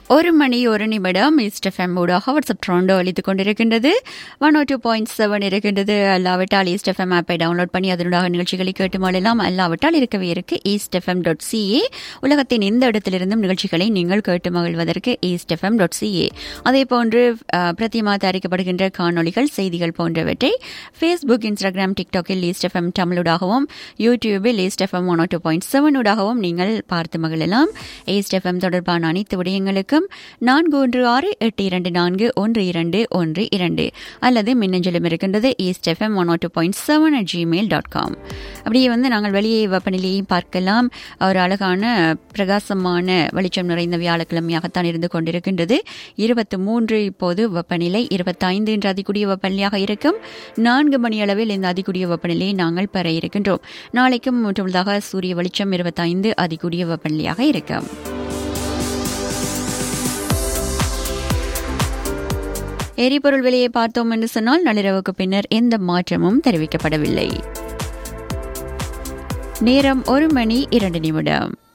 ஒரு மணி ஒரு நிமிடம் ஈஸ்ட் எஃப்எம் ஊடாக வாட்ஸ்அப் ட்ரோண்டோ அளித்துக் கொண்டிருக்கின்றது one O two point seven இருக்கின்றது அல்லாவிட்டால் ஈஸ்ட் எஃப்எம் ஆப்பை டவுன்லோட் பண்ணி அதனூடாக நிகழ்ச்சிகளை கேட்டு மாறலாம் அல்லாவிட்டால் இருக்கவே இருக்கு ஈஸ்ட் எஃப்எம் டாட் சிஏ உலகத்தின் எந்த இடத்திலிருந்தும் நிகழ்ச்சிகளை நீங்கள் கேட்டு மகிழ்வதற்கு ஈஸ்ட் எஃப்எம் டாட் சிஏ அதே போன்று அஹ், பிரதிமா தயாரிக்கப்படுகின்ற காணொளிகள் செய்திகள் போன்றவற்றை ஃபேஸ்புக் இன்ஸ்டாகிராம் டிக்டாக்கில் ஈஸ்ட் எஃப்எம் தமிழூடாகவும் யூடியூபில் East FM one two point seven ஊடாகவும் நீங்கள் பார்த்து மகிழலாம் ஈஸ்ட் எஃப்எம் தொடர்பான அனைத்து விடயங்களுக்கும் நான்கு ஒன்று ஆறு எட்டு இரண்டு நான்கு ஒன்று இரண்டு ஒன்று இரண்டு அல்லது மின்னஞ்சலும் இருக்கின்றது East FM one two point seven at Gmail dot com அப்படியே வந்து நாங்கள் வெளியே வெப்பநிலையை பார்க்கலாம் ஒரு அழகான பிரகாசமான வெளிச்சம் நிறைந்த வியாழக்கிழமையாகத்தான் இருந்து கொண்டிருக்கின்றது இருபத்தி மூன்று இப்போது வெப்பநிலை இருபத்தைந்து என்ற அதிகூடிய வெப்பநிலையாக இருக்கும் நான்கு மணி அளவில் இந்த அதிகூடிய வெப்பநிலையை நாங்கள் பெற இருக்கின்றோம் நாளைக்கும் முற்றுமுழுதாக சூரிய வெளிச்சம் இருபத்தைந்து அதிகூடிய வெப்பநிலையாக இருக்கும் எரிபொருள் விலையை பார்த்தோம் என்று சொன்னால் நள்ளிரவுக்கு பின்னர் எந்த மாற்றமும் தெரிவிக்கப்படவில்லை நேரம் ஒரு மணி இரண்டு நிமிடம்